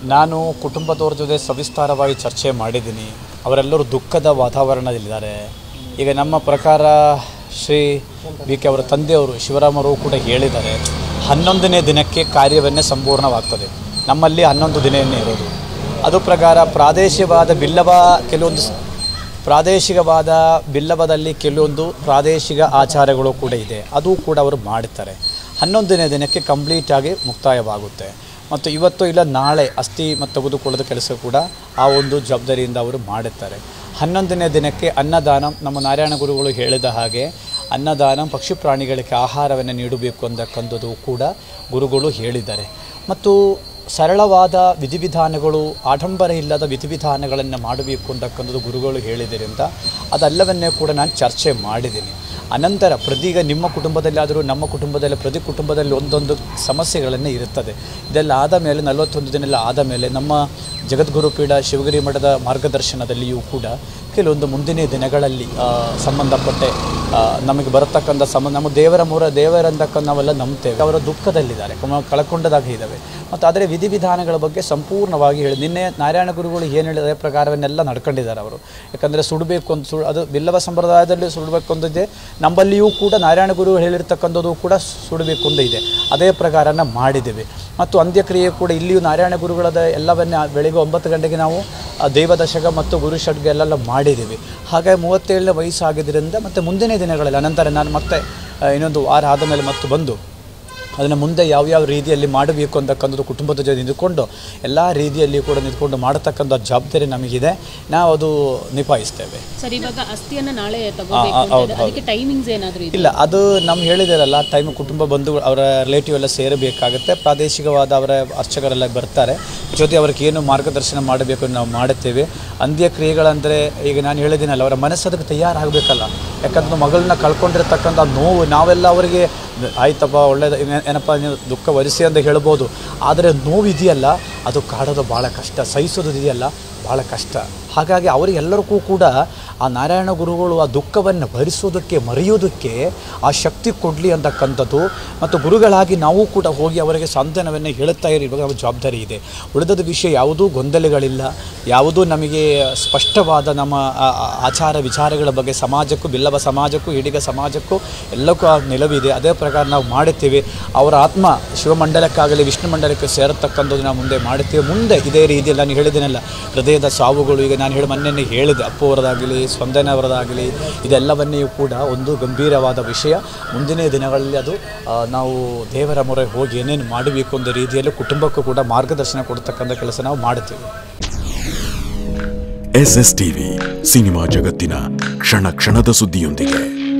ನಾನು ಕುಟುಂಬದವ್ರ ಜೊತೆ ಸವಿಸ್ತಾರವಾಗಿ ಚರ್ಚೆ ಮಾಡಿದ್ದೀನಿ ಅವರೆಲ್ಲರೂ ದುಃಖದ ವಾತಾವರಣದಲ್ಲಿದ್ದಾರೆ ಈಗ ನಮ್ಮ ಪ್ರಕಾರ ಶ್ರೀ ಬಿ ಕೆ ಅವರ ತಂದೆಯವರು ಶಿವರಾಮರು ಕೂಡ ಹೇಳಿದ್ದಾರೆ ಹನ್ನೊಂದನೇ ದಿನಕ್ಕೆ ಕಾರ್ಯವನ್ನೇ ಸಂಪೂರ್ಣವಾಗ್ತದೆ ನಮ್ಮಲ್ಲಿ ಹನ್ನೊಂದು ದಿನವನ್ನೇ ಇರೋದು ಅದು ಪ್ರಕಾರ ಪ್ರಾದೇಶಿಕವಾದ ಬಿಲ್ಲವ ಕೆಲವೊಂದು ಸ್- ಪ್ರಾದೇಶಿಕವಾದ ಬಿಲ್ಲವದಲ್ಲಿ ಕೆಲವೊಂದು ಪ್ರಾದೇಶಿಕ ಆಚಾರಗಳು ಕೂಡ ಇದೆ ಅದು ಕೂಡ ಅವರು ಮಾಡುತ್ತಾರೆ ಹನ್ನೊಂದನೇ ದಿನಕ್ಕೆ ಕಂಪ್ಲೀಟಾಗಿ ಮುಕ್ತಾಯವಾಗುತ್ತೆ ಮತ್ತು ಇವತ್ತು ಇಲ್ಲ ನಾಳೆ ಅಸ್ಥಿ ಮತ್ತು ತೆಗೆದುಕೊಳ್ಳೋದ ಕೆಲಸ ಕೂಡ ಆ ಒಂದು ಜವಾಬ್ದಾರಿಯಿಂದ ಅವರು ಮಾಡುತ್ತಾರೆ ಹನ್ನೊಂದನೇ ದಿನಕ್ಕೆ ಅನ್ನದಾನ ನಮ್ಮ ನಾರಾಯಣ ಗುರುಗಳು ಹೇಳಿದ ಹಾಗೆ ಅನ್ನದಾನ ಪಕ್ಷಿ ಪ್ರಾಣಿಗಳಿಗೆ ಆಹಾರವನ್ನು ನೀಡಬೇಕು ಅಂತಕ್ಕಂಥದ್ದು ಕೂಡ ಗುರುಗಳು ಹೇಳಿದ್ದಾರೆ ಮತ್ತು ಸರಳವಾದ ವಿಧಿವಿಧಾನಗಳು ಆಡಂಬರ ಇಲ್ಲದ ವಿಧಿವಿಧಾನಗಳನ್ನು ಮಾಡಬೇಕು ಅಂತಕ್ಕಂಥದ್ದು ಗುರುಗಳು ಹೇಳಿದ್ದರಿಂದ ಅದೆಲ್ಲವನ್ನೇ ಕೂಡ ನಾನು ಚರ್ಚೆ ಮಾಡಿದ್ದೀನಿ ಅನಂತರ ಪ್ರತಿ ಈಗ ನಿಮ್ಮ ಕುಟುಂಬದಲ್ಲಾದರೂ ನಮ್ಮ ಕುಟುಂಬದಲ್ಲಿ ಪ್ರತಿ ಕುಟುಂಬದಲ್ಲಿ ಒಂದೊಂದು ಸಮಸ್ಯೆಗಳನ್ನೇ ಇರುತ್ತದೆ ಇದೆಲ್ಲ ಆದ ಮೇಲೆ ನಲವತ್ತೊಂದು ದಿನ ಎಲ್ಲ ಆದ ಮೇಲೆ ನಮ್ಮ ಜಗದ್ಗುರು ಪೀಠ ಶಿವಗಿರಿ ಮಠದ ಮಾರ್ಗದರ್ಶನದಲ್ಲಿಯೂ ಕೂಡ ಕೆಲವೊಂದು ಮುಂದಿನ ದಿನಗಳಲ್ಲಿ ಆ, ಸಂಬಂಧಪಟ್ಟ ಆ, ನಮಗೆ ಬರತಕ್ಕಂಥ ಸಮ ನಮ್ಮ ದೇವರ ಮೂರ ದೇವರಂತಕ್ಕಂಥ ನಾವೆಲ್ಲ ನಂಬ್ತೇವೆ ಅವರ ದುಃಖದಲ್ಲಿದ್ದಾರೆ ಕಮ ಕಳ್ಕೊಂಡದಾಗ ಇದ್ದಾವೆ ಮತ್ತು ಆದರೆ ವಿಧಿವಿಧಾನಗಳ ಬಗ್ಗೆ ಸಂಪೂರ್ಣವಾಗಿ ಹೇಳಿ ನಿನ್ನೆ ನಾರಾಯಣ ಗುರುಗಳು ಏನು ಹೇಳಿದ ಪ್ರಕಾರವನ್ನೆಲ್ಲ ನಡ್ಕೊಂಡಿದ್ದಾರೆ ಅವರು ಯಾಕಂದರೆ ಸುಡಬೇಕು ಅಂತ ಸುಡು ಅದು ಬಿಲ್ಲವ ಸಂಪ್ರದಾಯದಲ್ಲಿ ಸುಡಬೇಕು ಅಂದಿದೆ ನಮ್ಮಲ್ಲಿಯೂ ಕೂಡ ನಾರಾಯಣ ಗುರುಗಳು ಹೇಳಿರ್ತಕ್ಕಂಥದ್ದು ಕೂಡ ಸುಡಬೇಕು ಅಂತ ಇದೆ ಅದೇ ಪ್ರಕಾರನ ಮಾಡಿದ್ದೇವೆ ಮತ್ತು ಅಂತ್ಯಕ್ರಿಯೆ ಕೂಡ ಇಲ್ಲಿಯೂ ನಾರಾಯಣ ಗುರುಗಳದ ಎಲ್ಲವನ್ನೇ ಆ ಬೆಳಿಗ್ಗೆ ಒಂಬತ್ತು ಗಂಟೆಗೆ ನಾವು ಆ ದೇವದಶಕ ಮತ್ತು ಗುರು ಷಡ್ಗೆ ಎಲ್ಲ ಮಾಡಿದ್ದೀವಿ ಹಾಗಾಗಿ ಮೂವತ್ತೇಳನೇ ವಯಸ್ಸಾಗಿದ್ದರಿಂದ ಮತ್ತು ಮುಂದಿನ ದಿನಗಳಲ್ಲಿ ಅನಂತರ ನಾನು ಮತ್ತೆ ಆ, ಇನ್ನೊಂದು ವಾರ ಆದ ಮೇಲೆ ಮತ್ತೆ ಬಂದು ಅದನ್ನು ಮುಂದೆ ಯಾವ್ಯಾವ ರೀತಿಯಲ್ಲಿ ಮಾಡಬೇಕು ಅಂತಕ್ಕಂಥದ್ದು ಕುಟುಂಬದ ಜೊತೆ ನಿಂತ್ಕೊಂಡು ಎಲ್ಲ ರೀತಿಯಲ್ಲಿ ಕೂಡ ನಿಂತ್ಕೊಂಡು ಮಾಡತಕ್ಕಂಥ ಜವಾಬ್ದಾರಿ ನಮಗಿದೆ ನಾವು ಅದು ನಿಭಾಯಿಸ್ತೇವೆ ಸರ್ ಇವಾಗ ಅಸ್ಥಿಯನ್ನ ನಾಳೆ ಆ, ತಗೋಬೇಕು ಆ, ಅಂತ ಹೌದು, ಇದೆ. ಅದಕ್ಕೆ ಟೈಮಿಂಗ್ಸ್ ಏನಾದರೂ ಇದೆ ಇಲ್ಲ ಅದು ನಮ್ಮ ಹೇಳಿದಾರಲ್ಲ ಟೈಮ್ ಕುಟುಂಬ ಬಂಧುಗಳು ಅವರ ರಿಲೇಟಿವ್ ಎಲ್ಲ ಸೇರಬೇಕಾಗುತ್ತೆ ಪ್ರಾದೇಶಿಕವಾದ ಅವರ ಅರ್ಚಕರೆಲ್ಲ ಬರ್ತಾರೆ ಜೊತೆ ಅವ್ರಿಗೆ ಏನು ಮಾರ್ಗದರ್ಶನ ಮಾಡಬೇಕು ಅಂತ ನಾವು ಮಾಡುತ್ತೇವೆ ಅಂತ್ಯಕ್ರಿಯೆಗಳಂದರೆ ಈಗ ನಾನು ಹೇಳಿದ್ದೀನಲ್ಲ ಅವರ ಮನಸ್ಸು ಅದಕ್ಕೆ ತಯಾರಾಗಬೇಕಲ್ಲ ಯಾಕಂದ್ರೆ ಮಗಳನ್ನ ಕಳ್ಕೊಂಡಿರ್ತಕ್ಕಂಥ ನೋವು ನಾವೆಲ್ಲ ಅವರಿಗೆ ಆಯ್ತಪ್ಪ ಒಳ್ಳೇದು ಏನ- ಏನಪ್ಪ ನೀವು ದುಃಖ ವರಿಸಿ ಅಂತ ಹೇಳ್ಬೋದು ಆದರೆ ನೋವು ಇದೆಯಲ್ಲ ಅದು ಕಾಡೋದು ಭಾಳ ಕಷ್ಟ ಸಹಿಸೋದು ಇದೆಯಲ್ಲ ಭಾಳ ಕಷ್ಟ ಹಾಗಾಗಿ ಅವರಿಗೆಲ್ಲರಿಗೂ ಕೂಡ ಆ ನಾರಾಯಣ ಗುರುಗಳು ಆ ದುಃಖವನ್ನು ಭರಿಸೋದಕ್ಕೆ ಮರೆಯೋದಕ್ಕೆ ಆ ಶಕ್ತಿ ಕೊಡಲಿ ಅಂತಕ್ಕಂಥದ್ದು ಮತ್ತು ಗುರುಗಳಾಗಿ ನಾವು ಕೂಡ ಹೋಗಿ ಅವರಿಗೆ ಸಾಂತ್ವನವನ್ನು ಹೇಳುತ್ತಾ ಇರೋ ಇವಾಗ ನಮ್ಮ ಜವಾಬ್ದಾರಿ ಇದೆ ಉಳಿದದ ವಿಷಯ ಯಾವುದೂ ಗೊಂದಲಗಳಿಲ್ಲ ಯಾವುದೂ ನಮಗೆ ಸ್ಪಷ್ಟವಾದ ನಮ್ಮ ಆ- ಆ- ಆಚಾರ ವಿಚಾರಗಳ ಬಗ್ಗೆ ಸಮಾಜಕ್ಕೂ ಬಿಲ್ಲವ ಸಮಾಜಕ್ಕೂ ಇಡೀಗ ಸಮಾಜಕ್ಕೂ ಎಲ್ಲಕ್ಕೂ ಆ ನಿಲುವಿದೆ ಅದೇ ಪ್ರಕಾರ ನಾವು ಮಾಡುತ್ತೇವೆ ಅವರ ಆತ್ಮ ಶಿವಮಂಡಲಕ್ಕಾಗಲಿ ವಿಷ್ಣು ಮಂಡಲಕ್ಕೆ ಸೇರತಕ್ಕಂಥದ್ದು ನಾವು ಮುಂದೆ ಮಾಡುತ್ತೇವೆ ಮುಂದೆ ಇದೇ ರೀತಿಯಲ್ಲಿ ನಾನು ಹೇಳಿದ್ದೇನಲ್ಲ ಹೃದಯದ ಸಾವುಗಳು ಈಗ ನಾನು ಹೇಳಿ ಮೊನ್ನೆ ಹೇಳಿದೆ ಅಪ್ಪು ಅವರದಾಗಲಿ ಸ್ಪಂದನ ಅವರದಾಗಲಿ ಇದೆಲ್ಲವನ್ನೇ ಕೂಡ ಒಂದು ಗಂಭೀರವಾದ ವಿಷಯ ಮುಂದಿನ ದಿನಗಳಲ್ಲಿ ಅದು ಆ, ನಾವು ದೇವರ ಮೊರೆ ಹೋಗಿ ಏನೇನು ಮಾಡಬೇಕು ಅನ್ನೋ ರೀತಿಯಲ್ಲಿ ಕುಟುಂಬಕ್ಕೂ ಕೂಡ ಮಾರ್ಗದರ್ಶನ ಕೊಡ್ತಕ್ಕಂಥ ಕೆಲಸ ನಾವು ಮಾಡುತ್ತೇವೆ ಎಸ್ ಎಸ್ ಟಿವಿ ಸಿನಿಮಾ ಜಗತ್ತಿನ ಕ್ಷಣ ಕ್ಷಣದ ಸುದ್ದಿಯೊಂದಿಗೆ